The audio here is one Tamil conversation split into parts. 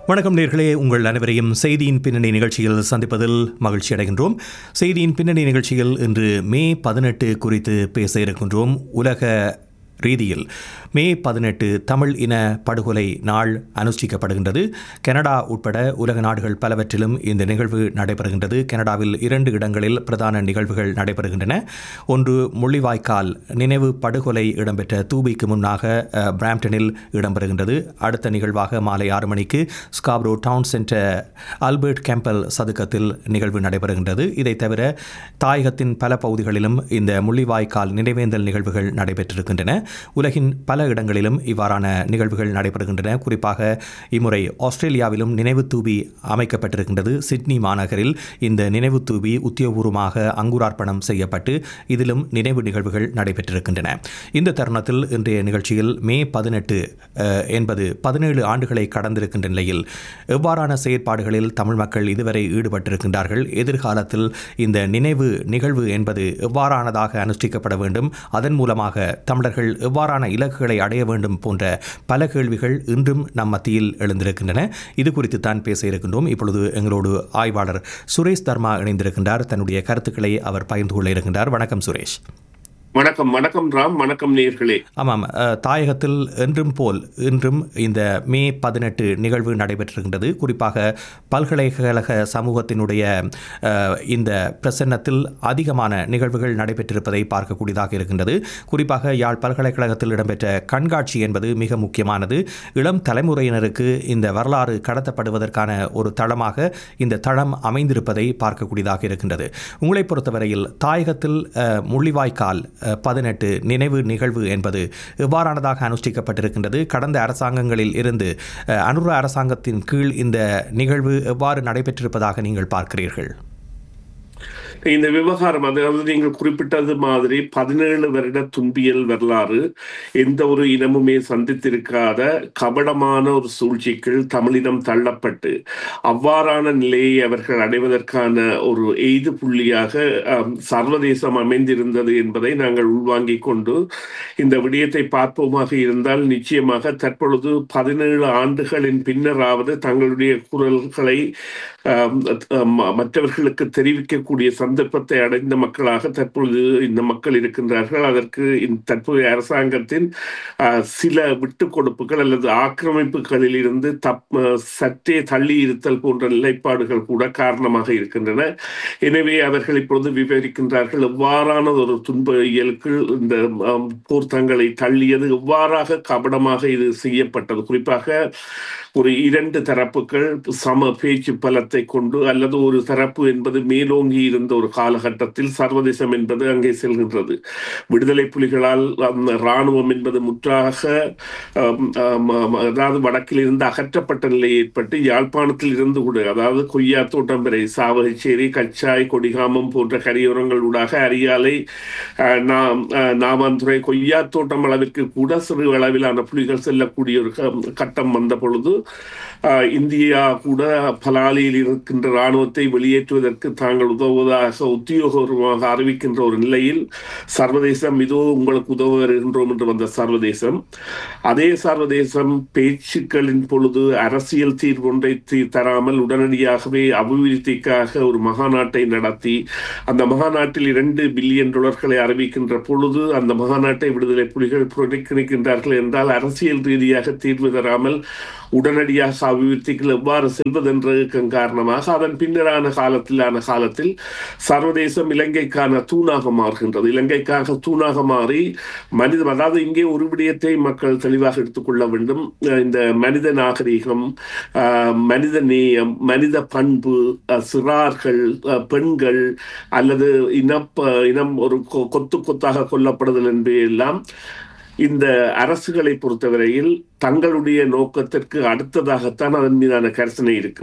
வணக்கம் நேர்களே உங்கள் அனைவரையும் செய்தியின் பின்னணி நிகழ்ச்சியில் சந்திப்பதில் மகிழ்ச்சி அடைகின்றோம் செய்தியின் பின்னணி நிகழ்ச்சியில் இன்று மே பதினெட்டு குறித்து பேச இருக்கின்றோம் உலக ரீதியில் மே பதினெட்டு தமிழ் இன படுகொலை நாள் அனுஷ்டிக்கப்படுகின்றது கனடா உட்பட உலக நாடுகள் பலவற்றிலும் இந்த நிகழ்வு நடைபெறுகின்றது கனடாவில் இரண்டு இடங்களில் பிரதான நிகழ்வுகள் நடைபெறுகின்றன ஒன்று முள்ளிவாய்க்கால் நினைவு படுகொலை இடம்பெற்ற தூபிக்கு முன்னாக அஹ், பிராம்டனில் இடம்பெறுகின்றது அடுத்த நிகழ்வாக மாலை ஆறு மணிக்கு Scarborough town centre Albert Campbell சதுக்கத்தில் நிகழ்வு நடைபெறுகின்றது இதைத் தவிர தாயகத்தின் பல பகுதிகளிலும் இந்த முள்ளிவாய்க்கால் நினைவேந்தல் நிகழ்வுகள் நடைபெற்றிருக்கின்றன உலகின் பல இடங்களிலும் இவ்வாறான நிகழ்வுகள் நடைபெறுகின்றன குறிப்பாக இம்முறை ஆஸ்திரேலியாவிலும் நினைவு தூபி அமைக்கப்பட்டிருக்கின்றது சிட்னி மாநகரில் இந்த நினைவு தூபி உத்தியோகபூர்வமாக அங்குரார்ப்பணம் செய்யப்பட்டு இதிலும் நினைவு நிகழ்வுகள் நடைபெற்றிருக்கின்றன இந்த தருணத்தில் இன்றைய நிகழ்ச்சியில் மே பதினெட்டு என்பது பதினேழு ஆண்டுகளை கடந்திருக்கின்ற நிலையில் எவ்வாறான செயற்பாடுகளில் தமிழ் மக்கள் இதுவரை ஈடுபட்டிருக்கின்றார்கள் எதிர்காலத்தில் இந்த நினைவு நிகழ்வு என்பது எவ்வாறானதாக அனுஷ்டிக்கப்பட வேண்டும் அதன் மூலமாக தமிழர்கள் எவ்வாறான இலக்குகளை அடைய வேண்டும் போன்ற பல கேள்விகள் இன்றும் நம் மத்தியில் எழுந்திருக்கின்றன இது குறித்து தான் பேச இருக்கின்றோம் இப்பொழுது எங்களோடு ஆய்வாளர் சுரேஷ் தர்மா இணைந்திருக்கின்றார் தன்னுடைய கருத்துக்களை அவர் பகிர்ந்து கொள்ள இருக்கின்றார் வணக்கம் சுரேஷ் வணக்கம் வணக்கம் ராம் வணக்கம் நேர்களே ஆமாம் அஹ், தாயகத்தில் என்றும் போல் இன்றும் இந்த மே பதினெட்டு நிகழ்வு நடைபெற்றிருக்கின்றது குறிப்பாக பல்கலைக்கழக சமூகத்தினுடைய அஹ், இந்த பிரசன்னத்தில் அதிகமான நிகழ்வுகள் நடைபெற்றிருப்பதை பார்க்கக்கூடியதாக இருக்கின்றது குறிப்பாக யாழ் பல்கலைக்கழகத்தில் இடம்பெற்ற கண்காட்சி என்பது மிக முக்கியமானது இளம் தலைமுறையினருக்கு இந்த வரலாறு கடத்தப்படுவதற்கான ஒரு தளமாக இந்த தளம் அமைந்திருப்பதை பார்க்கக்கூடியதாக இருக்கின்றது உங்களை பொறுத்தவரையில் தாயகத்தில் அஹ், முள்ளிவாய்க்கால் அஹ், பதினெட்டு நினைவு நிகழ்வு என்பது எவ்வாறானதாக அனுஷ்டிக்கப்பட்டிருக்கின்றது கடந்த அரசாங்கங்களில் இருந்து அஹ், அனுர அரசாங்கத்தின் கீழ் இந்த நிகழ்வு எவ்வாறு நடைபெற்றிருப்பதாக நீங்கள் பார்க்கிறீர்கள் இந்த விவகாரம் அதாவது நீங்கள் குறிப்பிட்டது மாதிரி பதினேழு வருட துன்பியல் வரலாறு எந்த ஒரு இனமுமே சந்தித்திருக்காத கபடமான ஒரு சூழ்ச்சிக்குள் தமிழினம் தள்ளப்பட்டு அவ்வாறான நிலையை அவர்கள் அடைவதற்கான ஒரு எய்து புள்ளியாக ஆம், சர்வதேசம் அமைந்திருந்தது என்பதை நாங்கள் உள்வாங்கிக் கொண்டு இந்த விடயத்தை பார்ப்போமாக இருந்தால் நிச்சயமாக தற்பொழுது பதினேழு ஆண்டுகளின் பின்னராவது தங்களுடைய குரல்களை ஆம், ஆம், மற்றவர்களுக்கு தெரிவிக்கக்கூடிய சந்தர்ப்பத்தை அடைந்த மக்களாக தற்பொழுது இந்த மக்கள் இருக்கின்றார்கள் அதற்கு இந்த தற்போதைய அரசாங்கத்தின் ஆ, சில விட்டுக் கொடுப்புகள் அல்லது ஆக்கிரமிப்புகளில் இருந்து தப் சற்றே தள்ளி இருத்தல் போன்ற நிலைப்பாடுகள் கூட காரணமாக இருக்கின்றன எனவே அவர்கள் இப்பொழுது விவரிக்கின்றார்கள் எவ்வாறான ஒரு துன்ப இயலுக்குள் இந்த ஆம், போர் தங்களை தள்ளியது எவ்வாறாக கபடமாக இது செய்யப்பட்டது குறிப்பாக ஒரு இரண்டு தரப்புகள் சம பேச்சு பலத்தை கொண்டு அல்லது ஒரு தரப்பு என்பது மேலோங்கி இருந்த ஒரு காலகட்டத்தில் சர்வதேசம் என்பது அங்கே செல்கின்றது விடுதலை புலிகளால் அந்த இராணுவம் என்பது முற்றாக ஆம், ஆம், ஆம், அதாவது வடக்கில் இருந்து அகற்றப்பட்ட நிலை ஏற்பட்டு யாழ்ப்பாணத்தில் இருந்து கூட அதாவது கொய்யா தோட்டம் வரை சாவகச்சேரி கச்சாய் கொடிகாமம் போன்ற கரையோரங்கள் ஊடாக அரியாலை அஹ், நாம் அஹ், நாமாந்துறை கொய்யா தோட்டம் அளவிற்கு கூட சிறு அளவிலான புலிகள் செல்லக்கூடிய ஒரு க- கட்டம் வந்த பொழுது அஹ், இந்தியா கூட பலாலியில் இருக்கின்ற இராணுவத்தை வெளியேற்றுவதற்கு தாங்கள் உதவுவதாக உத்தியோகபூர்வமாக அறிவிக்கின்ற ஒரு நிலையில் சர்வதேசம் இதோ உங்களுக்கு உதவ வருகின்றோம் என்று வந்த சர்வதேசம் அதே சர்வதேசம் பேச்சுக்களின் பொழுது அரசியல் தீர்வு ஒன்றை தீ- தராமல் உடனடியாகவே அபிவிருத்திக்காக ஒரு மகாநாட்டை நடத்தி அந்த மகாநாட்டில் இரண்டு பில்லியன் டாலர்களை அறிவிக்கின்ற பொழுது அந்த மகாநாட்டை விடுதலை புலிகள் புறக்கணிக்கின்றார்கள் என்றால் அரசியல் ரீதியாக தீர்வு தராமல் உடனடியாக அபிவிருத்திகள் எவ்வாறு செல்வதென்றதுக்கு காரணமாக அதன் பின்னரான காலத்திலான காலத்தில் சர்வதேசம் இலங்கைக்கான தூணாக மாறுகின்றது இலங்கைக்காக தூணாக மாறி மனித அதாவது இங்கே ஒரு விடயத்தை மக்கள் தெளிவாக எடுத்துக்கொள்ள வேண்டும் அஹ் இந்த மனித நாகரிகம் அஹ் மனித நேயம் மனித பண்பு அஹ் சிறார்கள் அஹ் பெண்கள் அல்லது இனப்ப இனம் ஒரு கொ- கொத்து கொத்தாக கொல்லப்படுதல் என்பதையெல்லாம் இந்த அரசுகளை பொறுத்தவரையில் தங்களுடைய நோக்கத்திற்கு அடுத்ததாகத்தான் அதன் மீதான கரிசனை இருக்கும்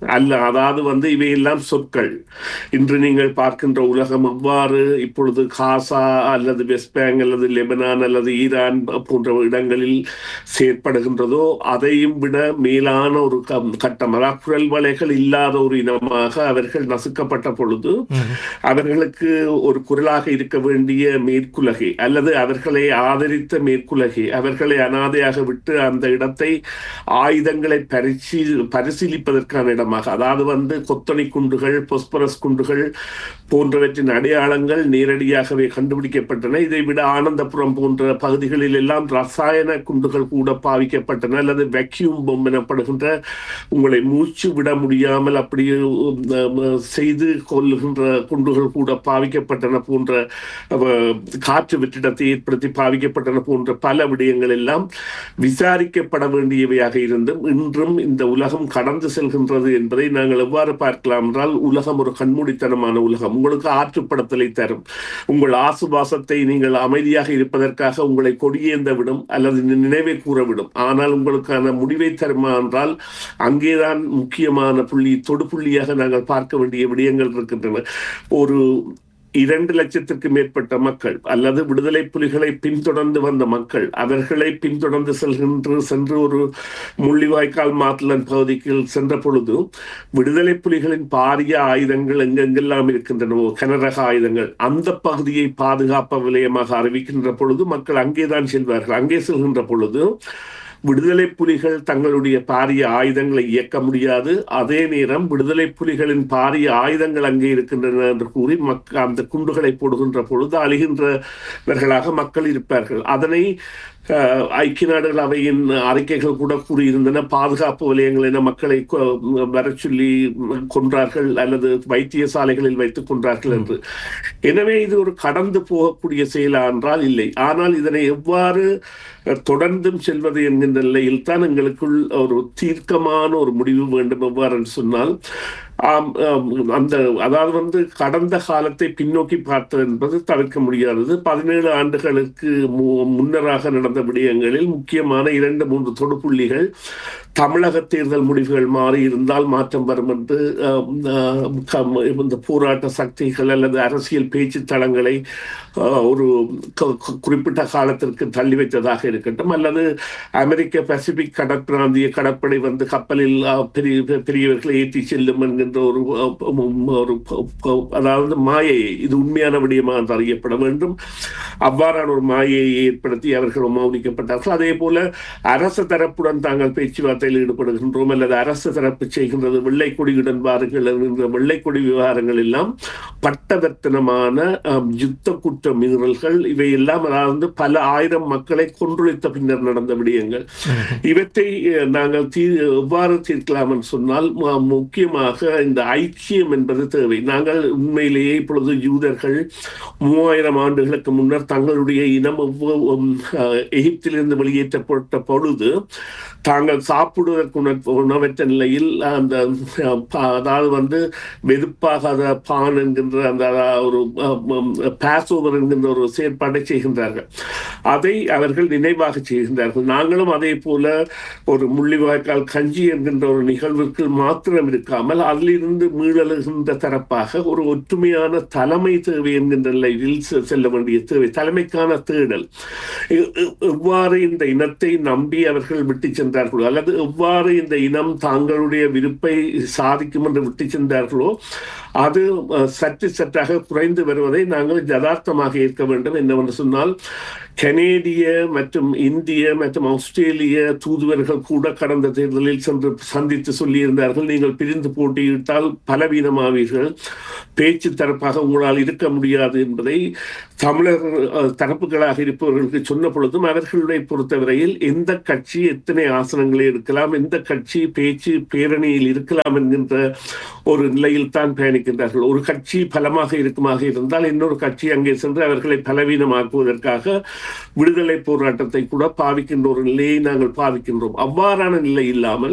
அல்ல அதாவது வந்து இவையெல்லாம் சொற்கள் இன்று நீங்கள் பார்க்கின்ற உலகம் எவ்வாறு இப்பொழுது காசா அல்லது வெஸ்ட் பேங்க் அல்லது லெபனான் அல்லது ஈரான் போன்ற இடங்களில் செயற்படுகின்றதோ அதையும் விட மேலான ஒரு கம்- கட்டம் அதாவது குரல் வலைகள் இல்லாத ஒரு இனமாக அவர்கள் நசுக்கப்பட்ட பொழுது அவர்களுக்கு ஒரு குரலாக இருக்க வேண்டிய மேற்குலகை அல்லது அவர்களை ஆதரித்த மேற்குலகை அவர்களை அனாதையாக விட்டு அந்த இடத்தை ஆயுதங்களை பரிசீ பரிசீலிப்பதற்கான இடமாக அதாவது வந்து கொத்தணி குண்டுகள் பொஸ்பரஸ் குண்டுகள் போன்றவற்றின் அடையாளங்கள் நேரடியாகவே கண்டுபிடிக்கப்பட்டன இதை விட ஆனந்தபுரம் போன்ற பகுதிகளில் எல்லாம் ரசாயன குண்டுகள் கூட பாவிக்கப்பட்டன அல்லது வெக்யூம் பொம் எனப்படுகின்ற உங்களை மூச்சு விட முடியாமல் அப்படியே உம், அஹ், செய்து கொள்ளுகின்ற குண்டுகள் கூட பாவிக்கப்பட்டன போன்ற அஹ், காற்று வெற்றிடத்தை ஏற்படுத்தி பாவிக்கப்பட்டன போன்ற பல விடயங்கள் எல்லாம் விசாரிக்கப்பட வேண்டியவையாக இருந்தும் இன்றும் இந்த உலகம் கடந்து செல்கின்றது என்பதை நாங்கள் எவ்வாறு பார்க்கலாம் என்றால் உலகம் ஒரு கண்மூடித்தனமான உலகம் உங்களுக்கு ஆற்றுப்படுத்தலை தரும் உங்கள் ஆசுவாசத்தை நீங்கள் அமைதியாக இருப்பதற்காக உங்களை கொடியேந்த விடும் அல்லது நினைவை கூற விடும் ஆனால் உங்களுக்கான முடிவை தருமா என்றால் அங்கேதான் முக்கியமான புள்ளி தொடுப்புள்ளியாக நாங்கள் பார்க்க வேண்டிய விடயங்கள் இருக்கின்றன ஒரு இரண்டு லட்சத்திற்கு மேற்பட்ட மக்கள் அல்லது விடுதலை புலிகளை பின்தொடர்ந்து வந்த மக்கள் அவர்களை பின்தொடர்ந்து செல்கின்ற சென்று ஒரு முள்ளிவாய்க்கால் மாத்தலன் பகுதிக்கு சென்ற பொழுது விடுதலை புலிகளின் பாரிய ஆயுதங்கள் எங்கெங்கெல்லாம் இருக்கின்றனவோ கனரக ஆயுதங்கள் அந்த பகுதியை பாதுகாப்பு விலையமாக அறிவிக்கின்ற பொழுது மக்கள் அங்கேதான் செல்வார்கள் அங்கே செல்கின்ற பொழுது விடுதலை புலிகள் தங்களுடைய பாரிய ஆயுதங்களை இயக்க முடியாது அதே நேரம் விடுதலை புலிகளின் பாரிய ஆயுதங்கள் அங்கே இருக்கின்றன என்று கூறி மக்க அந்த குண்டுகளை போடுகின்ற பொழுது அழிகின்றவர்களாக மக்கள் இருப்பார்கள் அதனை அஹ், ஐக்கிய நாடுகள் அவையின் அறிக்கைகள் கூட கூறியிருந்தன பாதுகாப்பு வலயங்கள் என மக்களை கொ- வரச் சொல்லி கொன்றார்கள் அல்லது வைத்தியசாலைகளில் வைத்துக் கொன்றார்கள் என்று எனவே இது ஒரு கடந்து போகக்கூடிய செயலா என்றால் இல்லை ஆனால் இதனை எவ்வாறு அஹ், தொடர்ந்தும் செல்வது என்கின்ற நிலையில் தான் எங்களுக்குள் ஒரு தீர்க்கமான ஒரு முடிவு வேண்டும் எவ்வாறு என்று சொன்னால் ஆம், ஆம், அந்த அதாவது வந்து கடந்த காலத்தை பின்னோக்கி பார்த்தது என்பது தவிர்க்க முடியாதது பதினேழு ஆண்டுகளுக்கு மு- முன்னராக நடந்த விடயங்களில் முக்கியமான இரண்டு மூன்று தொடுப்புள்ளிகள் தமிழக தேர்தல் முடிவுகள் மாறி இருந்தால் மாற்றம் வரும் என்று ஆம், ஆம், கம்- இந்த போராட்ட சக்திகள் அல்லது அரசியல் பேச்சு தளங்களை ஆ, ஒரு கு- கு- குறிப்பிட்ட காலத்திற்கு தள்ளி வைத்ததாக இருக்கட்டும் அல்லது அமெரிக்க பசிபிக் கடற்பிராந்திய கடற்படை வந்து கப்பலில் ஆ, பெரிய பெ- பெரியவர்களை ஏற்றி செல்லும் என்கின்ற ஒரு ஆ, உம், ஒரு ப- ப- அதாவது மாயை இது உண்மையான விடயமாக என்று அறியப்பட வேண்டும் அவ்வாறான ஒரு மாயையை ஏற்படுத்தி அவர்கள் மௌனிக்கப்பட்டார்கள் அதே போல அரசு தரப்புடன் தாங்கள் பேச்சுவார்த்தையில் ஈடுபடுகின்றோம் அல்லது அரசு தரப்பு செய்கின்றது வெள்ளை கொடியுடன் வாருங்கள் என்கின்ற வெள்ளை கொடி விவகாரங்கள் எல்லாம் பட்டவர்த்தனமான ஆம், யுத்த குற்ற மீறல்கள் இவையெல்லாம் அதாவது பல ஆயிரம் மக்களை கொன்றொழித்த பின்னர் நடந்த விடயங்கள் இவற்றை அஹ், நாங்கள் தீ எவ்வாறு தீர்க்கலாம் என்று சொன்னால் மு- முக்கியமாக இந்த ஐக்கியம் என்பது தேவை நாங்கள் உண்மையிலேயே இப்பொழுது யூதர்கள் மூவாயிரம் ஆண்டுகளுக்கு முன்னர் தங்களுடைய இனம் எவ்வ- உம், அஹ், எகிப்திலிருந்து வெளியேற்றப்பட்ட பொழுது தாங்கள் சாப்பிடுவதற்கு உண- உணவற்ற நிலையில் அந்த அஹ், ப- அதாவது வந்து வெதுப்பாகாத பான் என்கின்ற அந்த அஹ், ஒரு பாசோவர் என்கின்ற ஒரு செயற்பாட்டை செய்கின்றார்கள் அதை அவர்கள் நினைவாக செய்கின்றார்கள் நாங்களும் அதே போல ஒரு முள்ளிவாய்க்கால் கஞ்சி என்கின்ற ஒரு நிகழ்விற்கு மாத்திரம் இருக்காமல் அதிலிருந்து மீளலுகின்ற தரப்பாக ஒரு ஒற்றுமையான தலைமை தேவை என்கின்ற நிலையில் செ- செல்ல வேண்டிய தேவை தலைமைக்கான தேடல் எ- எ- எவ்வாறு இந்த இனத்தை நம்பி அவர்கள் விட்டு சென்றார்களோ அல்லது எவ்வாறு இந்த இனம் தாங்களுடைய விருப்பை சாதிக்கும் என்று விட்டு சென்றார்களோ அது அஹ், சற்று சற்றாக குறைந்து வருவதை நாங்கள் யதார்த்தமாக ஏற்க வேண்டும் என்னவென்று சொன்னால் கனேடிய மற்றும் இந்திய மற்றும் ஆஸ்திரேலிய தூதுவர்கள் கூட கடந்த தேர்தலில் சென்று சந்தித்து சொல்லியிருந்தார்கள் நீங்கள் பிரிந்து போட்டியிட்டால் பலவீனமாவீர்கள் பேச்சு தரப்பாக உங்களால் இருக்க முடியாது என்பதை தமிழர் அஹ், தரப்புகளாக இருப்பவர்களுக்கு சொன்ன பொழுதும் அவர்களுடைய பொறுத்தவரையில் எந்த கட்சி எத்தனை ஆசனங்களை இருக்கலாம் எந்த கட்சி பேச்சு பேரணியில் இருக்கலாம் என்கின்ற ஒரு நிலையில் தான் பயணிக்கின்றார்கள் ஒரு கட்சி பலமாக இருக்குமாக இருந்தால் இன்னொரு கட்சி அங்கே சென்று அவர்களை பலவீனமாக்குவதற்காக விடுதலை போராட்டத்தை கூட பாவிக்கின்ற ஒரு நிலையை நாங்கள் பாவிக்கின்றோம் அவ்வாறான நிலை இல்லாமல்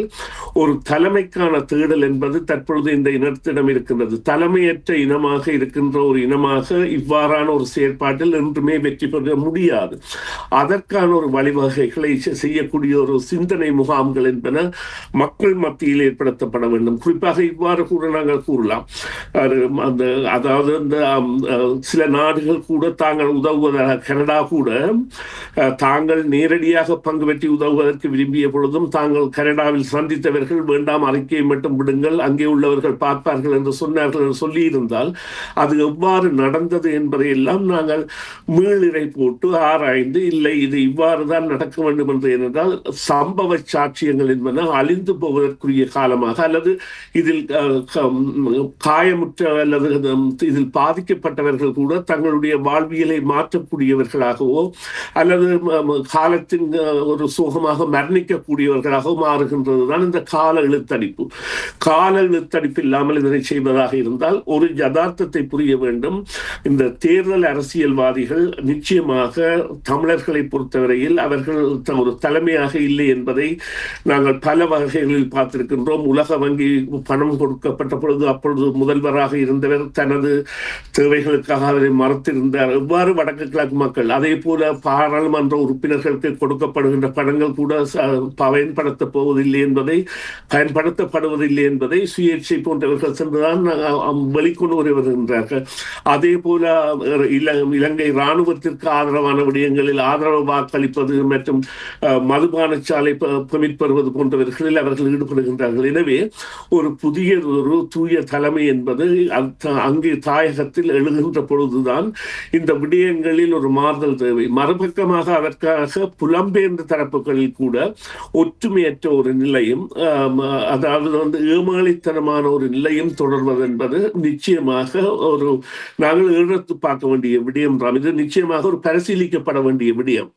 ஒரு தலைமைக்கான தேடல் என்பது தற்பொழுது இந்த இனத்திடம் இருக்கின்றது தலைமையற்ற இனமாக இருக்கின்ற ஒரு இனமாக இவ்வாறான ஒரு செயற்பாட்டில் என்றுமே வெற்றி பெற முடியாது அதற்கான ஒரு வழிவகைகளை செ- செய்யக்கூடிய ஒரு சிந்தனை முகாம்கள் என்பன மக்கள் மத்தியில் ஏற்படுத்தப்பட வேண்டும் குறிப்பாக இவ்வாறு கூட நாங்கள் கூறலாம் அது அந்த அதாவது இந்த அம், அஹ், சில நாடுகள் கூட தாங்கள் உதவுவதாக கனடா கூட அஹ், தாங்கள் நேரடியாக பங்கு பெற்றி உதவுவதற்கு விரும்பிய பொழுதும் தாங்கள் கனடாவில் சந்தித்தவர்கள் வேண்டாம் அறிக்கையை மட்டும் விடுங்கள் அங்கே உள்ளவர்கள் பார்ப்பார்கள் என்று சொன்னார்கள் என்று சொல்லியிருந்தால் அது எவ்வாறு நடந்தது என்பதை எல்லாம் நாங்கள் மீளிரை போட்டு ஆராய்ந்து இல்லை இது இவ்வாறு தான் நடக்க வேண்டும் என்று என்றால் சம்பவ சாட்சியங்கள் என்பன அழிந்து போவதற்குரிய காலமாக அல்லது இதில் அஹ், க- காயமுற்ற அல்லது ஹம், இதில் பாதிக்கப்பட்டவர்கள் கூட தங்களுடைய வாழ்வியலை மாற்றக்கூடியவர்களாகவோ அல்லது ம- ம- காலத்தின் அஹ், ஒரு சோகமாக மரணிக்கக்கூடியவர்களாகவோ மாறுகின்றது தான் இந்த கால இழுத்தடிப்பு கால இழுத்தடிப்பு இல்லாமல் இதனை செய்வதாக இருந்தால் ஒரு யதார்த்தத்தை புரிய வேண்டும் இந்த தேர்தல் அரசியல்வாதிகள் நிச்சயமாக தமிழர்களை பொறுத்தவரையில் அவர்கள் த- ஒரு தலைமையாக இல்லை என்பதை நாங்கள் பல வகைகளில் பார்த்திருக்கின்றோம் உலக வங்கி பணம் கொடுக்கப்பட்ட பொழுது அப்பொழுது முதல்வராக இருந்தவர் தனது தேவைகளுக்காக அவரை மறுத்திருந்தார் எவ்வாறு வடக்கு கிழக்கு மக்கள் அதே போல பாராளுமன்ற உறுப்பினர்களுக்கு கொடுக்கப்படுகின்ற பணங்கள் கூட ச- பயன்படுத்தப் போவதில்லை என்பதை பயன்படுத்தப்படுவதில்லை என்பதை சுயேட்சை போன்றவர்கள் சென்றுதான் அஹ், அஹ், வெளிக்கொண்டு வரு- வருகின்றார்கள் அதே போல அஹ், இல- இலங்கை இராணுவத்திற்கு ஆதரவான விடயங்களில் ஆதரவு வாக்களிப்பது மற்றும் அஹ், மதுபான சாலை பெர்மிட் பெறுவது போன்றவர்களில் அவர்கள் ஈடுபடுகின்றார்கள் எனவே ஒரு புதிய ஒரு தூய தலைமை என்பது அந்த- அங்கே தாயகத்தில் எழுகின்ற பொழுதுதான் இந்த விடயங்களில் ஒரு மாறுதல் தேவை மறுபக்கமாக அதற்காக புலம்பெயர்ந்த தரப்புகளில் கூட ஒற்றுமையற்ற ஒரு நிலையும் ஆம், அதாவது வந்து ஏமாளித்தனமான ஒரு நிலையும் தொடர்வது என்பது நிச்சயமாக ஒரு நாங்கள் எடுத்து பார்க்க வேண்டிய விடயம் தான் இது நிச்சயமாக ஒரு பரிசீலிக்கப்பட வேண்டிய விடயம்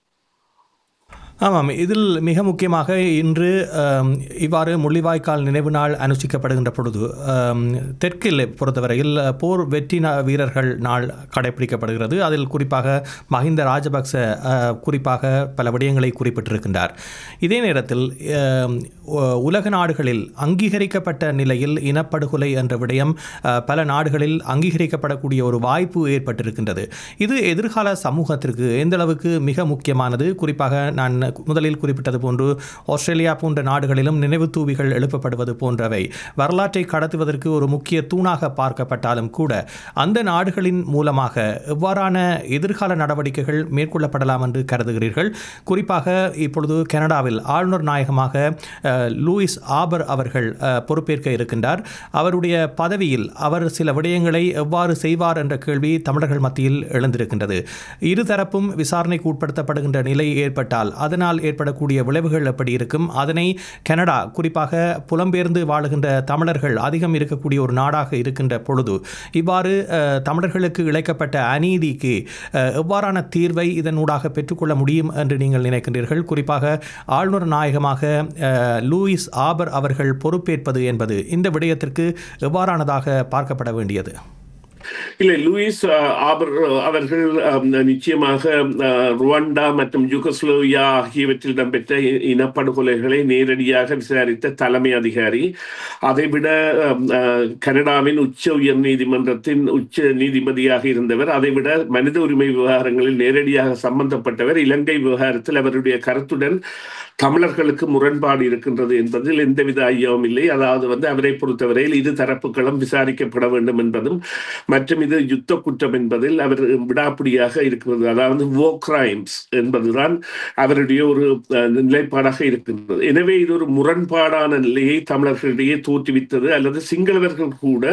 ஆமாம் இதில் மிக முக்கியமாக இன்று ஆம், இவ்வாறு முள்ளிவாய்க்கால் நினைவு நாள் அனுஷ்டிக்கப்படுகின்ற பொழுது ஆம், தெற்கில் பொறுத்தவரையில் போர் வெற்றி நா- வீரர்கள் நாள் கடைபிடிக்கப்படுகிறது அதில் குறிப்பாக மஹிந்த ராஜபக்ச ஆ, குறிப்பாக பல விடயங்களை குறிப்பிட்டிருக்கின்றார் இதே நேரத்தில் ஆம், உ- உலக நாடுகளில் அங்கீகரிக்கப்பட்ட நிலையில் இனப்படுகொலை என்ற விடயம் ஆ, பல நாடுகளில் அங்கீகரிக்கப்படக்கூடிய ஒரு வாய்ப்பு ஏற்பட்டிருக்கின்றது இது எதிர்கால சமூகத்திற்கு எந்த அளவுக்கு மிக முக்கியமானது குறிப்பாக நான் முதலில் குறிப்பிட்டது போன்று ஆஸ்திரேலியா போன்ற நாடுகளிலும் நினைவு தூவிகள் எழுப்பப்படுவது போன்றவை வரலாற்றை கடத்துவதற்கு ஒரு முக்கிய தூணாக பார்க்கப்பட்டாலும் கூட அந்த நாடுகளின் மூலமாக எவ்வாறான எதிர்கால நடவடிக்கைகள் மேற்கொள்ளப்படலாம் என்று கருதுகிறீர்கள் குறிப்பாக இப்பொழுது கனடாவில் ஆளுநர் நாயகமாக அஹ், லூயிஸ் ஆபர் அவர்கள் அஹ், பொறுப்பேற்க இருக்கின்றார் அவருடைய பதவியில் அவர் சில விடயங்களை எவ்வாறு செய்வார் என்ற கேள்வி தமிழர்கள் மத்தியில் எழுந்திருக்கின்றது இருதரப்பும் விசாரணைக்கு உட்படுத்தப்படுகின்ற நிலை ஏற்பட்டால் அதனால் ஏற்படக்கூடிய விளைவுகள் எப்படி இருக்கும் அதனை கனடா குறிப்பாக புலம்பெயர்ந்து வாழுகின்ற தமிழர்கள் அதிகம் இருக்கக்கூடிய ஒரு நாடாக இருக்கின்ற பொழுது இவ்வாறு அஹ், தமிழர்களுக்கு இழைக்கப்பட்ட அநீதிக்கு அஹ், எவ்வாறான தீர்வை இதனூடாக பெற்றுக்கொள்ள முடியும் என்று நீங்கள் நினைக்கின்றீர்கள் குறிப்பாக ஆளுநர் நாயகமாக அஹ், லூயிஸ் ஆபர் அவர்கள் பொறுப்பேற்பது என்பது இந்த விடயத்திற்கு எவ்வாறானதாக பார்க்கப்பட வேண்டியது இல்லை லூயிஸ் அஹ், ஆபர் அவர்கள் அஹ், நிச்சயமாக அஹ், ருவாண்டா மற்றும் யுகஸ்லோவியா ஆகியவற்றில் இடம்பெற்ற இ- இனப்படுகொலைகளை நேரடியாக விசாரித்த தலைமை அதிகாரி அதைவிட அஹ், அஹ், கனடாவின் உச்ச உயர் நீதிமன்றத்தின் உச்ச நீதிபதியாக இருந்தவர் அதைவிட மனித உரிமை விவகாரங்களில் நேரடியாக சம்பந்தப்பட்டவர் இலங்கை விவகாரத்தில் அவருடைய கருத்துடன் தமிழர்களுக்கு முரண்பாடு இருக்கின்றது என்பதில் எந்தவித ஐயமும் இல்லை அதாவது வந்து அவரை பொறுத்தவரையில் இரு தரப்புகளும் விசாரிக்கப்பட வேண்டும் என்பதும் மற்றும் இது யுத்த குற்றம் என்பதில் அவர் விடாப்பிடியாக இருக்கிறது அதாவது வோ கிரைம்ஸ் என்பதுதான் அவருடைய ஒரு அஹ், நிலைப்பாடாக இருக்கின்றது எனவே இது ஒரு முரண்பாடான நிலையை தமிழர்களிடையே தோற்றுவித்தது அல்லது சிங்களவர்கள் கூட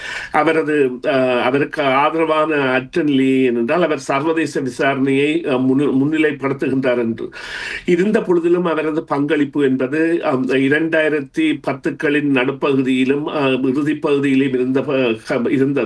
அவரது அஹ், அவருக்கு ஆதரவான அற்ற நிலையை என்றால் அவர் சர்வதேச விசாரணையை அஹ், முன்னி- முன்னிலைப்படுத்துகின்றார் என்று இருந்த பொழுதிலும் அவரது பங்களிப்பு என்பது அந்த இரண்டாயிரத்தி பத்துக்களின் நடுப்பகுதியிலும் அஹ், இறுதிப் பகுதியிலும் இருந்த ப- க- இருந்ததும்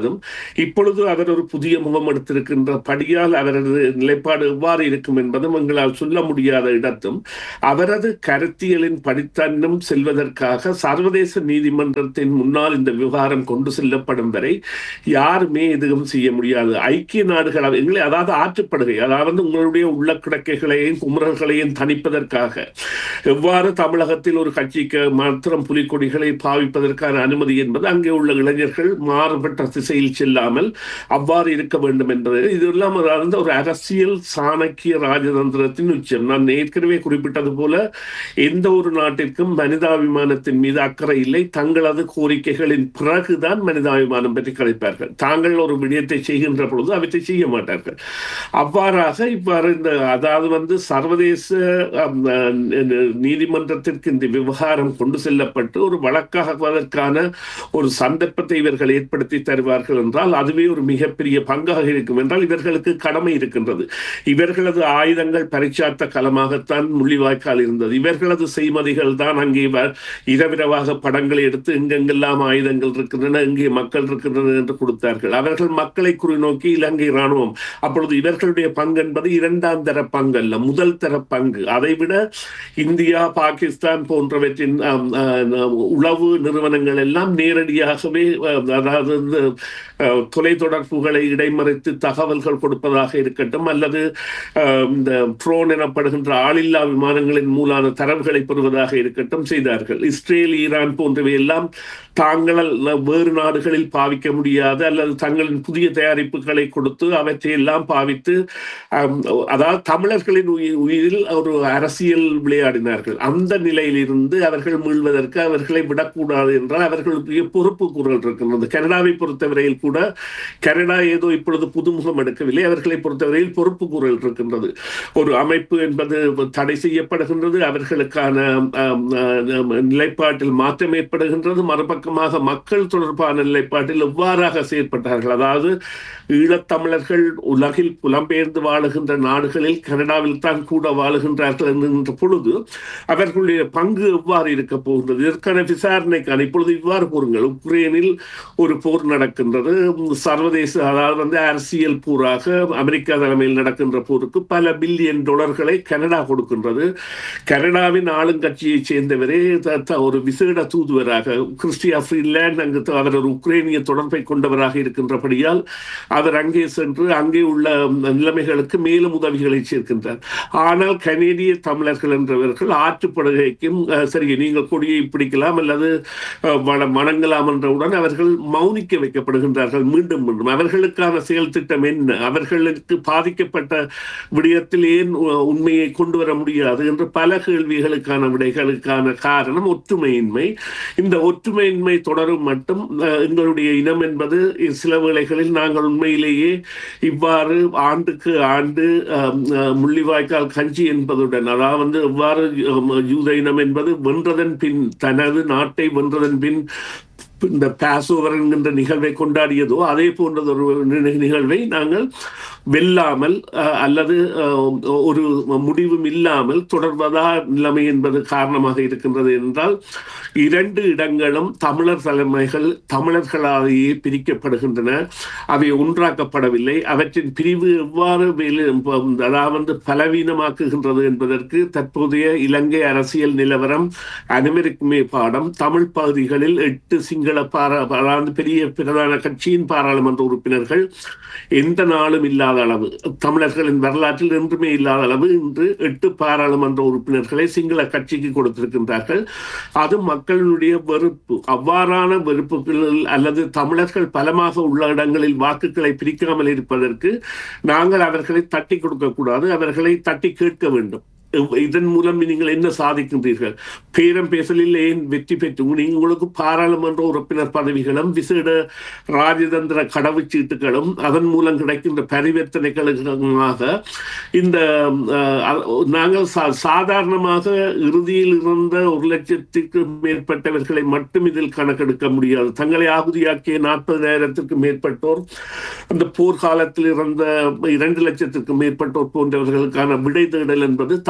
இப்பொழுது அவர் ஒரு புதிய முகம் எடுத்திருக்கின்ற படியால் அவரது நிலைப்பாடு எவ்வாறு இருக்கும் என்பதும் எங்களால் சொல்ல முடியாத இடத்தும் அவரது கருத்தியலின் படித்தன்னும் செல்வதற்காக சர்வதேச நீதிமன்றத்தின் முன்னால் இந்த விவகாரம் கொண்டு செல்லப்படும் வரை யாருமே எதுவும் செய்ய முடியாது ஐக்கிய நாடுகள் அவ- எங்களை அதாவது ஆற்றுப்படுகை அதாவது உங்களுடைய உள்ள கிடக்கைகளையும் குமுறல்களையும் தணிப்பதற்காக எவ்வாறு தமிழகத்தில் ஒரு கட்சிக்கு மாத்திரம் புலிக்கொடிகளை பாவிப்பதற்கான அனுமதி என்பது அங்கே உள்ள இளைஞர்கள் மாறுபட்ட திசையில் செல்லாமல் அவ்வாறு இருக்க வேண்டும் என்பது இதெல்லாம் அதாவது ஒரு அரசியல் சாணக்கிய ராஜதந்திரத்தின் உச்சம் நான் ஏற்கனவே குறிப்பிட்டது போல எந்த ஒரு நாட்டிற்கும் மனிதாபிமானத்தின் மீது அக்கறை இல்லை தங்களது கோரிக்கைகளின் பிறகுதான் மனிதாபிமானம் பற்றி கலைப்பார்கள் தாங்கள் ஒரு விடயத்தை செய்கின்ற பொழுது அவற்றை செய்ய மாட்டார்கள் அவ்வாறாக இவ்வாறு இந்த அதாவது வந்து சர்வதேச அம், அஹ், நீதிமன்றத்திற்கு இந்த விவகாரம் கொண்டு செல்லப்பட்டு ஒரு வழக்காகுவதற்கான ஒரு சந்தர்ப்பத்தை இவர்கள் ஏற்படுத்தி தருவார்கள் என்றால் அதுவே ஒரு மிகப்பெரிய பங்காக இருக்கும் என்றால் இவர்களுக்கு கடமை இருக்கின்றது இவர்களது ஆயுதங்கள் பரிச்சார்த்த களமாகத்தான் முள்ளிவாய்க்கால் இருந்தது இவர்களது செய்மதிகள் தான் அங்கே வ- இரவிரவாக படங்களை எடுத்து எங்கெங்கெல்லாம் ஆயுதங்கள் இருக்கின்றன எங்கே மக்கள் இருக்கின்றன என்று கொடுத்தார்கள் அவர்கள் மக்களை குறிநோக்கி இலங்கை ராணுவம் அப்பொழுது இவர்களுடைய பங்கு என்பது இரண்டாம் தர பங்கு அல்ல முதல் தர பங்கு அதைவிட இந்தியா பாகிஸ்தான் போன்றவற்றின் ஆம், ஆ, உளவு நிறுவனங்கள் எல்லாம் நேரடியாகவே ஆ, அதாவது இந்த, ஆ, தொலைத்தொடர்புகளை இடைமறைத்து தகவல்கள் கொடுப்பதாக இருக்கட்டும் அல்லது ஆ, இந்த ட்ரோன் எனப்படுகின்ற ஆளில்லா விமானங்களின் மூலான தரவுகளை பெறுவதாக இருக்கட்டும் செய்தார்கள் இஸ்ரேல் ஈரான் போன்றவை எல்லாம் தாங்களால் வேறு நாடுகளில் பாவிக்க முடியாத அல்லது தங்களின் புதிய தயாரிப்புகளை கொடுத்து அவற்றை எல்லாம் பாவித்து ஆம், அதாவது தமிழர்களின் உயிர் உயிரில் ஒரு அரசியல் விளையாடினார்கள் அந்த நிலையிலிருந்து அவர்கள் மீள்வதற்கு அவர்களை விடக்கூடாது என்றால் அவர்களுக்கு பொறுப்பு கூறல் இருக்கின்றது கனடாவை பொறுத்தவரையில் கூட கனடா ஏதோ இப்பொழுது புதுமுகம் எடுக்கவில்லை அவர்களை பொறுத்தவரையில் பொறுப்பு கூறல் இருக்கின்றது ஒரு அமைப்பு என்பது தடை செய்யப்படுகின்றது அவர்களுக்கான ஆம், ஆம், நிலைப்பாட்டில் மாற்றம் ஏற்படுகின்றது மறுபக்கமாக மக்கள் தொடர்பான நிலைப்பாட்டில் எவ்வாறாக செயற்பட்டார்கள் அதாவது ஈழத்தமிழர்கள் உலகில் புலம்பெயர்ந்து வாழுகின்ற நாடுகளில் கனடாவில் தான் கூட வாழுகின்றார்கள் என்கின்ற பொழுது அவர்களுடைய பங்கு எவ்வாறு இருக்க போகின்றது இதற்கான விசாரணைக்கான இப்பொழுது இவ்வாறு கூறுங்கள் உக்ரைனில் ஒரு போர் நடக்கின்றது சர்வதேச அதாவது வந்து அரசியல் போராக அமெரிக்கா தலைமையில் நடக்கின்ற போருக்கு பல பில்லியன் டாலர்களை கனடா கொடுக்கின்றது கனடாவின் ஆளுங்கட்சியைச் சேர்ந்தவரே த- த- ஒரு விசேட தூதுவராக கிறிஸ்டியா ஃப்ரீலேண்ட் அங்கு த- அவர் ஒரு உக்ரைனிய தொடர்பை கொண்டவராக இருக்கின்றபடியால் அவர் அங்கே சென்று அங்கே உள்ள நிலைமைகளுக்கு மேலும் உதவிகளை சேர்க்கின்றார் ஆனால் கனேடிய தமிழர்கள் என்றவர்கள் ஆற்றுப்படுகைக்கும் அஹ், சரி நீங்கள் கொடியை பிடிக்கலாம் அல்லது அஹ், வட- வணங்கலாம் என்றவுடன் அவர்கள் மௌனிக்க வைக்கப்படுகின்றார்கள் மீண்டும் மீண்டும் அவர்களுக்கான செயல் திட்டம் என்ன அவர்களுக்கு பாதிக்கப்பட்ட விடயத்தில் ஏன் உ- உண்மையை கொண்டு வர முடியாது என்று பல கேள்விகளுக்கான விடைகளுக்கான காரணம் ஒற்றுமையின்மை இந்த ஒற்றுமையின்மை தொடரும் மட்டும் அஹ், எங்களுடைய இனம் என்பது சில வேளைகளில் நாங்கள் உண்மையிலேயே இவ்வாறு ஆண்டுக்கு ஆண்டு அஹ், அஹ், முள்ளிவாய்க்கால் கஞ்சி என்பதுடன் அதாவது வந்து எவ்வாறு அஹ், யூத இனம் என்பது வென்றதன் பின் தனது நாட்டை வென்றதன் பின் இந்த பாசோவர் என்கின்ற நிகழ்வை கொண்டாடியதோ அதே போன்றது ஒரு நி- நிகழ்வை நாங்கள் வெல்லாமல் அஹ், அல்லது அஹ், ஒரு முடிவும் இல்லாமல் தொடர்வதா நிலைமை என்பது காரணமாக இருக்கின்றது என்றால் இரண்டு இடங்களும் தமிழர் தலைமைகள் தமிழர்களாலேயே பிரிக்கப்படுகின்றன அவை ஒன்றாக்கப்படவில்லை அவற்றின் பிரிவு எவ்வாறு வெளி- அதாவது பலவீனமாக்குகின்றது என்பதற்கு தற்போதைய இலங்கை அரசியல் நிலவரம் அனைவருக்குமே பாடம் தமிழ் பகுதிகளில் எட்டு சிங்கள பாரா அதாவது பெரிய பிரதான கட்சியின் பாராளுமன்ற உறுப்பினர்கள் எந்த நாளும் இல்லாத அளவு தமிழர்களின் வரலாற்றில் என்றுமே இல்லாத அளவு இன்று எட்டு பாராளுமன்ற உறுப்பினர்களை சிங்கள கட்சிக்கு கொடுத்திருக்கின்றார்கள் அது மக்களுடைய வெறுப்பு அவ்வாறான வெறுப்புகள் அல்லது தமிழர்கள் பலமாக உள்ள இடங்களில் வாக்குகளை பிரிக்காமல் இருப்பதற்கு நாங்கள் அவர்களை தட்டி கொடுக்க கூடாது அவர்களை தட்டி கேட்க வேண்டும் இவ்- இதன் மூலம் நீங்கள் என்ன சாதிக்கின்றீர்கள் பேரம் பேசலில் ஏன் வெற்றி பெற்று நீங்க- உங்களுக்கு பாராளுமன்ற உறுப்பினர் பதவிகளும் விசேட ராஜதந்திர கடவுச்சீட்டுகளும் அதன் மூலம் கிடைக்கின்ற பரிவர்த்தனைகளுமாக இந்த அஹ், அ- நாங்கள் சா- சாதாரணமாக இறுதியில் இருந்த ஒரு லட்சத்திற்கு மேற்பட்டவர்களை மட்டும் இதில் கணக்கெடுக்க முடியாது தங்களை ஆகுதியாக்கிய நாற்பதாயிரத்திற்கு மேற்பட்டோர் அந்த போர்க்காலத்தில் இறந்த இரண்டு லட்சத்திற்கு மேற்பட்டோர் போன்றவர்களுக்கான விடை தேடல் என்பது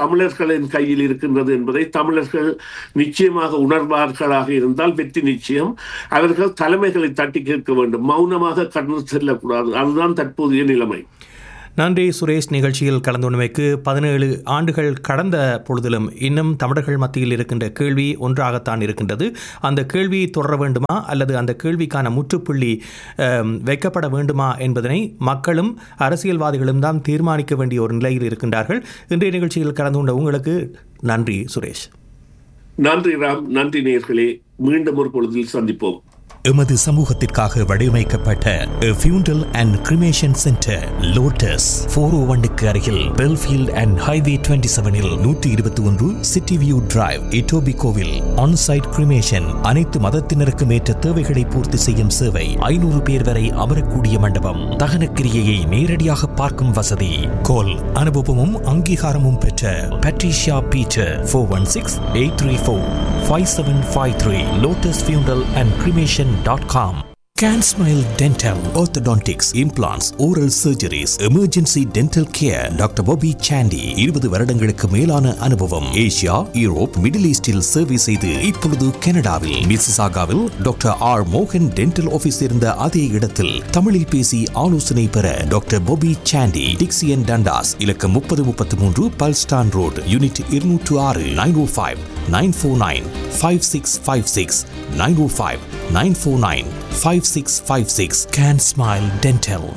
தமிழர்களின் கையில் இருக்கின்றது என்பதை தமிழர்கள் நிச்சயமாக உணர்வார்களாக இருந்தால் வெற்றி நிச்சயம் அவர்கள் தலைமைகளை தட்டி கேட்க வேண்டும் மௌனமாக கடந்து செல்லக்கூடாது அதுதான் தற்போதைய நிலைமை நன்றி சுரேஷ் நிகழ்ச்சியில் கலந்துள்ளமைக்கு பதினேழு ஆண்டுகள் கடந்த பொழுதிலும் இன்னும் தமிழர்கள் மத்தியில் இருக்கின்ற கேள்வி ஒன்றாகத்தான் இருக்கின்றது அந்த கேள்வி தொடர வேண்டுமா அல்லது அந்த கேள்விக்கான முற்றுப்புள்ளி அம், வைக்கப்பட வேண்டுமா என்பதனை மக்களும் அரசியல்வாதிகளும் தான் தீர்மானிக்க வேண்டிய ஒரு நிலையில் இருக்கின்றார்கள் இன்றைய நிகழ்ச்சியில் கலந்து கொண்ட உங்களுக்கு நன்றி சுரேஷ் நன்றி ராம் நன்றி நேர்களே மீண்டும் ஒரு பொழுதில் சந்திப்போம் எமது சமூகத்திற்காக வடிவமைக்கப்பட்ட funeral and cremation centre lotus four O ஒன்னுக்கு அருகில் பெல்ஃபீல்ட் அண்ட் ஹைவே டுவெண்ட்டி செவனில் நூற்றி இருபத்தி ஒன்று சிட்டி வியூ டிரைவ் இட்டோபி கோவில் ஆன்சைட் கிரிமேஷன் அனைத்து மதத்தினருக்கும் ஏற்ற தேவைகளை பூர்த்தி செய்யும் சேவை ஐநூறு பேர் வரை அமரக்கூடிய மண்டபம் தகன கிரியையை நேரடியாக பார்க்கும் வசதி கோல் அனுபவமும் அங்கீகாரமும் பெற்ற Patricia Peter four one six eight three four five seven five three lotus funeral and cremation dot com Can Smile Dental, Orthodontics, Implants, Oral Surgeries, Emergency Dental Care, doctor Bobby Sandy இருபது வருடங்களுக்கு மேலான அனுபவம் ஏசியா யூரோப் மிடில் ஈஸ்டில் சேவை செய்து இப்பொழுது கனடாவில் மிசிசாகாவில் டாக்டர் ஆர் மோகன் டென்டல் ஆபீஸ் இருந்த அதே இடத்தில் தமிழில் பேசி ஆலோசனை பெற doctor Bobby Sandy Dixie and Dundas இலக்கம் முப்பது முப்பத்தி மூன்று பல்ஸ்டான் ரோடு யூனிட் இருநூற்று ஆறு nine O five nine four nine five six five six nine O five nine four nine five six five six Can Smile Dental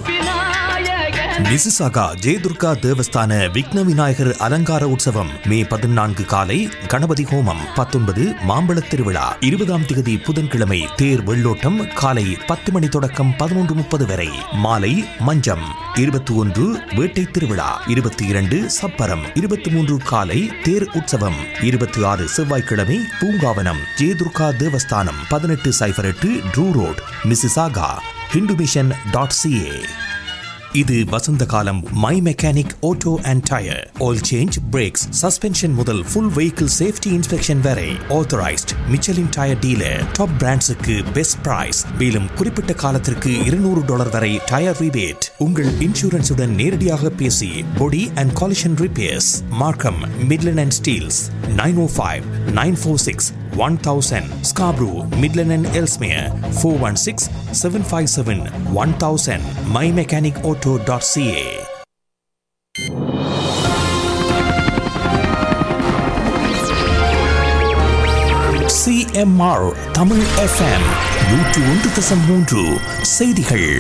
Mississauga Jayadurga Devasthana Vigna Vinayagar அலங்கார உற்சவம் மே பதினான்கு காலை கணபதி ஹோமம் பத்தொன்பது மாம்பழத் திருவிழா இருபதாம் திகதி புதன்கிழமை தேர் வெள்ளோட்டம் காலை பத்து மணி தொடக்கம் பதினொன்று முப்பது வரை மாலை மஞ்சம் இருபத்தி ஒன்று வேட்டை திருவிழா இருபத்தி இரண்டு சப்பரம் இருபத்தி மூன்று காலை தேர் உற்சவம் இருபத்தி ஆறு செவ்வாய்க்கிழமை பூங்காவனம் ஜெயதுர்கா தேவஸ்தானம் பதினெட்டு சைபர் எட்டு Drew road Mississauga Hindu mission dot CA இது வசந்த காலம் My Mechanic Auto and tyre oil change brakes suspension முதல் ஃபுல் வெஹிக்கிள் சேஃப்டி இன்ஸ்பெக்ஷன் வரை authorised Michelin tyre dealer top பிராண்ட்ஸுக்கு பெஸ்ட் பிரைஸ் மேலும் குறிப்பிட்ட காலத்திற்கு இருநூறு டாலர் வரை டயர் ரிபேட் உங்கள் இன்சூரன்ஸுடன் நேரடியாக பேசி body and collision repairs Markham Midland and Steeles nine O five nine four six one thousand Scarborough Midland and Ellesmere four one six seven five seven one thousand My Mechanic Auto dot CA CMR Tamil FM நூற்று ஒன்று தசம் மூன்று செய்திகள்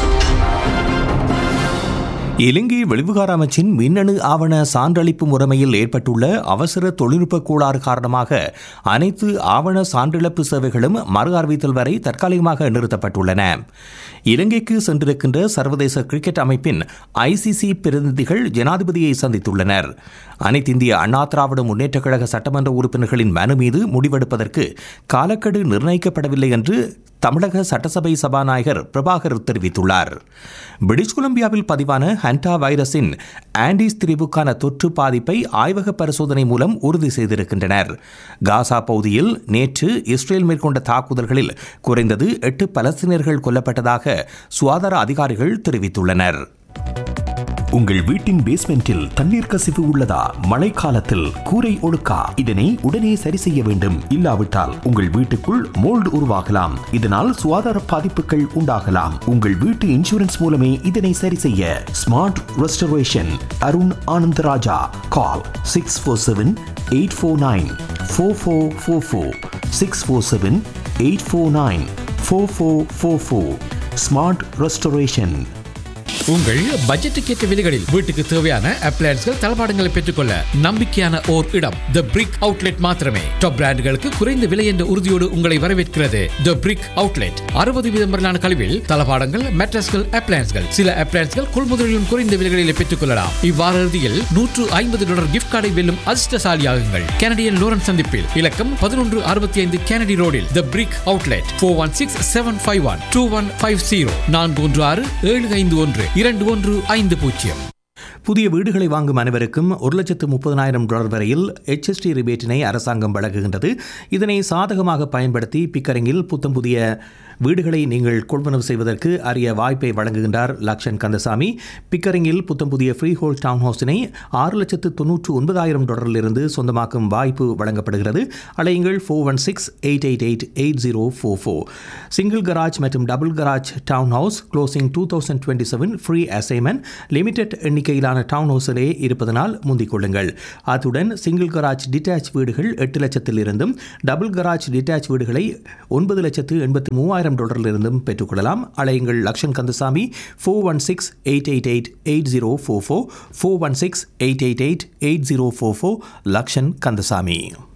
இலங்கை வெளிவிகார அமைச்சின் மின்னணு ஆவண சான்றளிப்பு முறைமையில் ஏற்பட்டுள்ள அவசர தொழில்நுட்ப கோளாறு காரணமாக அனைத்து ஆவண சான்றிழப்பு சேவைகளும் மறு அறிவித்தல் வரை தற்காலிகமாக நிறுத்தப்பட்டுள்ளன இலங்கைக்கு சென்றிருக்கின்ற சர்வதேச கிரிக்கெட் அமைப்பின் ஐசிசி பிரதிநிதிகள் ஜனாதிபதியை சந்தித்துள்ளனர் அனைத்திந்திய அண்ணா திராவிட முன்னேற்றக் கழக சட்டமன்ற உறுப்பினர்களின் மனு மீது முடிவெடுப்பதற்கு காலக்கெடு நிர்ணயிக்கப்படவில்லை என்று தமிழக சட்டசபை சபாநாயகர் பிரபாகர் தெரிவித்துள்ளார் பிரிட்டிஷ் கொலம்பியாவில் பதிவான ஹண்டா வைரஸின் ஆண்டிஸ் திரிவுக்கான தொற்று பாதிப்பை ஆய்வக பரிசோதனை மூலம் உறுதி செய்திருக்கின்றனர் காசா பகுதியில் நேற்று இஸ்ரேல் மேற்கொண்ட தாக்குதல்களில் குறைந்தது எட்டு பலஸ்தீனர்கள் கொல்லப்பட்டதாக சுகாதார அதிகாரிகள் தெரிவித்துள்ளனர் உங்கள் வீட்டின் பேஸ்மெண்டில் தண்ணீர் கசிவு உள்ளதா மழைக்காலத்தில் கூரை ஒழுக்கா இதனை உடனே சரி செய்ய வேண்டும் இல்லாவிட்டால் உங்கள் வீட்டுக்குள் மோல்டு உருவாகலாம் இதனால் சுகாதார பாதிப்புகள் உண்டாகலாம் உங்கள் வீட்டு இன்சூரன்ஸ் மூலமே இதனை சரி செய்ய Smart Restoration Arun Anantharaja call six four seven eight four nine four four four four six four seven eight four nine four four four four Smart Restoration உங்கள் பட்ஜெட்டுக்கேற்ற விலைகளில் வீட்டுக்கு தேவையான அப்ளையன்ஸ்கள் தளபாடங்களை பெற்றுக்கொள்ள நம்பிக்கையான ஓர் இடம் த பிரிக் அவுட்லெட் மாத்திரமே டாப் பிராண்டுகளுக்கு குறைந்த விலை என்ற உறுதியோடு உங்களை வரவேற்கிறது த பிரிக் அவுட்லெட் அறுபது வீதம் வரையிலான கழிவில் தளபாடங்கள் மெட்ரஸ்கள் அப்ளையன்ஸ்கள் சில அப்ளையன்ஸ்கள் கொள்முதலிலும் குறைந்த விலைகளில் பெற்றுக்கொள்ளலாம் இவ்வார இறுதியில் நூற்று ஐம்பது டாலர் கிஃப்ட் கார்டை வெல்லும் அதிர்ஷ்டசாலியாகுங்கள் கனடியன் லோரன் சந்திப்பில் இலக்கம் பதினொன்று அறுபத்தி ஐந்து கெனடி ரோடில் the brick outlet four one six seven five one two one five zero நான்கு ஒன்று ஆறு ஏழு ஐந்து ஒன்று இரண்டு ஒன்று ஐந்து பூஜ்ஜியம் புதிய வீடுகளை வாங்கும் அனைவருக்கும் ஒரு லட்சத்து முப்பதனாயிரம் டாலர் வரையில் HST ரிபேட்டினை அரசாங்கம் வழங்குகின்றது இதனை சாதகமாக பயன்படுத்தி பிக்கரிங்கில் புத்தம் புதிய வீடுகளை நீங்கள் கொள்வனவு செய்வதற்கு அரிய வாய்ப்பை வழங்குகின்றார் லக்ஷன் கந்தசாமி பிக்கரிங்கில் புத்தம் புதிய ஃப்ரீ ஹோல் டவுன் ஹவுஸினை ஆறு லட்சத்து தொன்னூற்று ஒன்பதாயிரம் டாலரிலிருந்து சொந்தமாக்கும் வாய்ப்பு வழங்கப்படுகிறது அலையுங்கள் four one six eight eight eight eight zero four four single garage மற்றும் double garage town house closing two thousand twenty seven free assignment limited எண்ணிக்கையிலான டவுன் ஹவுஸிலே இருப்பதனால் முந்திக் கொள்ளுங்கள் அத்துடன் சிங்கிள் கராஜ் டிட்டாச் வீடுகள் எட்டு லட்சத்தில் இருந்தும் டபுள் கராஜ் டிட்டாச் வீடுகளை ஒன்பது லட்சத்து எண்பத்தி மூவாயிரம் டாலரிலிருந்தும் பெற்றுக்கொள்ளலாம் அலையுங்கள் Lakshan Kandasamy four one six eight eight eight eight zero four four four one six eight eight eight eight zero four four Lakshan Kandasamy